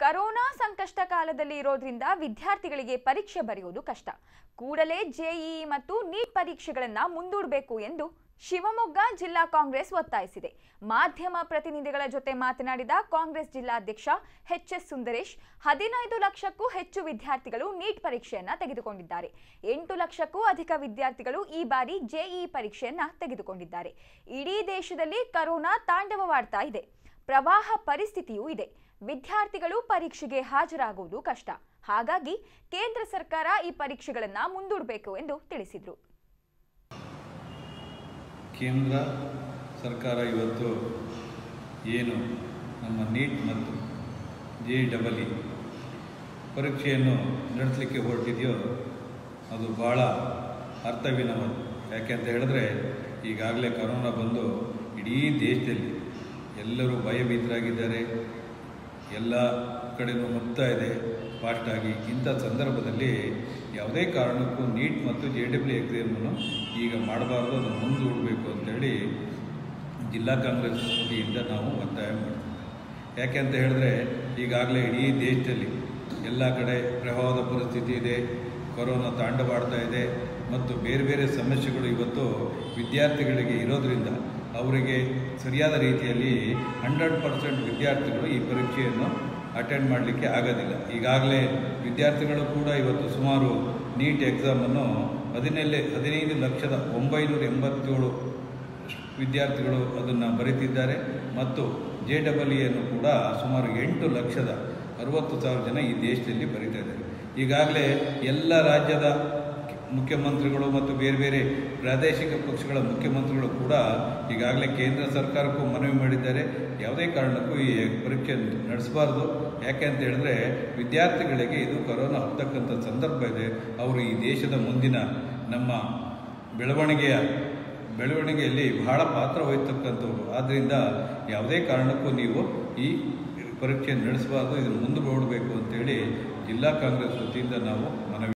corona ಸಂಕಷ್ಟ ಕಾಲದಲ್ಲಿ ಇರೋದ್ರಿಂದ ವಿದ್ಯಾರ್ಥಿಗಳಿಗೆ ಪರೀಕ್ಷೆ ಬರೆಯುವುದು ಕಷ್ಟ ಕೂಡಲೇ ಜೆಇಇ ಮತ್ತು ನೀಟ್ ಪರೀಕ್ಷೆಗಳನ್ನ ಮುಂದೂಡಬೇಕು ಎಂದು ಶಿವಮೊಗ್ಗ ಜಿಲ್ಲಾ ಕಾಂಗ್ರೆಸ್ ಒತ್ತಾಯಿಸಿದೆ ಮಾಧ್ಯಮ ಪ್ರತಿನಿಧಿಗಳ ಜೊತೆ ಮಾತನಾಡಿದ ಕಾಂಗ್ರೆಸ್ ಜಿಲ್ಲಾಧ್ಯಕ್ಷ ಎಚ್ ಎಸ್ ಸುಂದರೇಶ್ ಹದಿನೈದು ಲಕ್ಷಕ್ಕೂ ಹೆಚ್ಚು ವಿದ್ಯಾರ್ಥಿಗಳು ನೀಟ್ ಪರೀಕ್ಷೆಯನ್ನ ತೆಗೆದುಕೊಂಡಿದ್ದಾರೆ ಎಂಟು ಲಕ್ಷಕ್ಕೂ ಅಧಿಕ ವಿದ್ಯಾರ್ಥಿಗಳು ಈ ಬಾರಿ ಜೆಇಇ ಪರೀಕ್ಷೆಯನ್ನ ತೆಗೆದುಕೊಂಡಿದ್ದಾರೆ ಇಡೀ ದೇಶದಲ್ಲಿ ಕರೋನಾ ತಾಂಡವವಾಡ್ತಾ ಇದೆ ಪ್ರವಾಹ ಪರಿಸ್ಥಿತಿಯೂ ಇದೆ ವಿದ್ಯಾರ್ಥಿಗಳು ಪರೀಕ್ಷೆಗೆ ಹಾಜರಾಗುವುದು ಕಷ್ಟ ಹಾಗಾಗಿ ಕೇಂದ್ರ ಸರ್ಕಾರ ಈ ಪರೀಕ್ಷೆಗಳನ್ನ ಮುಂದೂಡಬೇಕು ಎಂದು ತಿಳಿಸಿದರು ಕೇಂದ್ರ ಸರ್ಕಾರ ಇವತ್ತು ಏನು ನಮ್ಮ ನೀಟ್ ಮತ್ತು ಜೆ ಡಬಲ್ ಇ ಪರೀಕ್ಷೆಯನ್ನು ನಡೆಸಲಿಕ್ಕೆ ಹೊರಟಿದೆಯೋ ಅದು ಭಾಳ ಅರ್ಥಹೀನವಾದ ಯಾಕೆ ಅಂತ ಹೇಳಿದ್ರೆ ಈಗಾಗಲೇ ಕರೋನಾ ಬಂದು ಇಡೀ ದೇಶದಲ್ಲಿ ಎಲ್ಲರೂ ಭಯಭೀತರಾಗಿದ್ದಾರೆ ಎಲ್ಲ ಕಡೆನೂ ಮುಗ್ತಾ ಇದೆ ಫಾಸ್ಟಾಗಿ ಇಂಥ ಸಂದರ್ಭದಲ್ಲಿ ಯಾವುದೇ ಕಾರಣಕ್ಕೂ ನೀಟ್ ಮತ್ತು ಜೆ ಡಬ್ಲ್ಯೂ ಎಕ್ಸಾಮನ್ನು ಈಗ ಮಾಡಬಾರ್ದು ಅದನ್ನು ಮುಂದೂಡಬೇಕು ಅಂತೇಳಿ ಜಿಲ್ಲಾ ಕಾಂಗ್ರೆಸ್ ವತಿಯಿಂದ ನಾವು ಒತ್ತಾಯ ಮಾಡ್ತೀವಿ ಯಾಕೆ ಅಂತ ಹೇಳಿದ್ರೆ ಈಗಾಗಲೇ ಇಡೀ ದೇಶದಲ್ಲಿ ಎಲ್ಲ ಕಡೆ ಪ್ರವಾಹದ ಪರಿಸ್ಥಿತಿ ಇದೆ ಕೊರೋನಾ ತಾಂಡವಾಡ್ತಾ ಇದೆ ಮತ್ತು ಬೇರೆ ಬೇರೆ ಸಮಸ್ಯೆಗಳು ಇವತ್ತು ವಿದ್ಯಾರ್ಥಿಗಳಿಗೆ ಇರೋದರಿಂದ ಅವರಿಗೆ ಸರಿಯಾದ ರೀತಿಯಲ್ಲಿ ಹಂಡ್ರೆಡ್ ಪರ್ಸೆಂಟ್ ವಿದ್ಯಾರ್ಥಿಗಳು ಈ ಪರೀಕ್ಷೆಯನ್ನು ಅಟೆಂಡ್ ಮಾಡಲಿಕ್ಕೆ ಆಗೋದಿಲ್ಲ ಈಗಾಗಲೇ ವಿದ್ಯಾರ್ಥಿಗಳು ಕೂಡ ಇವತ್ತು ಸುಮಾರು ನೀಟ್ ಎಕ್ಸಾಮನ್ನು ಹದಿನೆಲ್ಲೆ ಹದಿನೈದು ಲಕ್ಷದ ಒಂಬೈನೂರ ಎಂಬತ್ತೇಳು ವಿದ್ಯಾರ್ಥಿಗಳು ಅದನ್ನು ಬರೀತಿದ್ದಾರೆ ಮತ್ತು ಜೆ ಡಬಲ್ ಇಯನ್ನು ಕೂಡ ಸುಮಾರು ಎಂಟು ಲಕ್ಷದ ಅರವತ್ತು ಸಾವಿರ ಜನ ಈ ದೇಶದಲ್ಲಿ ಬರೀತಾ ಇದ್ದಾರೆ ಈಗಾಗಲೇ ಎಲ್ಲ ರಾಜ್ಯದ ಮುಖ್ಯಮಂತ್ರಿಗಳು ಮತ್ತು ಬೇರೆ ಬೇರೆ ಪ್ರಾದೇಶಿಕ ಪಕ್ಷಗಳ ಮುಖ್ಯಮಂತ್ರಿಗಳು ಕೂಡ ಈಗಾಗಲೇ ಕೇಂದ್ರ ಸರ್ಕಾರಕ್ಕೂ ಮನವಿ ಮಾಡಿದ್ದಾರೆ ಯಾವುದೇ ಕಾರಣಕ್ಕೂ ಈ ಪರೀಕ್ಷೆ ನಡೆಸಬಾರ್ದು ಯಾಕೆ ಅಂತ ಹೇಳಿದ್ರೆ ವಿದ್ಯಾರ್ಥಿಗಳಿಗೆ ಇದು ಕೊರೋನಾ ಹತ್ತಕ್ಕಂಥ ಸಂದರ್ಭ ಇದೆ ಅವರು ಈ ದೇಶದ ಮುಂದಿನ ನಮ್ಮ ಬೆಳವಣಿಗೆಯ ಬೆಳವಣಿಗೆಯಲ್ಲಿ ಬಹಳ ಪಾತ್ರ ವಹಿಸ್ತಕ್ಕಂಥವ್ರು ಆದ್ದರಿಂದ ಯಾವುದೇ ಕಾರಣಕ್ಕೂ ನೀವು ಈ ಪರೀಕ್ಷೆ ನಡೆಸಬಾರ್ದು ಇದನ್ನು ಮುಂದೆ ನೋಡಬೇಕು ಅಂತೇಳಿ ಜಿಲ್ಲಾ ಕಾಂಗ್ರೆಸ್ ವತಿಯಿಂದ ನಾವು ಮನವಿ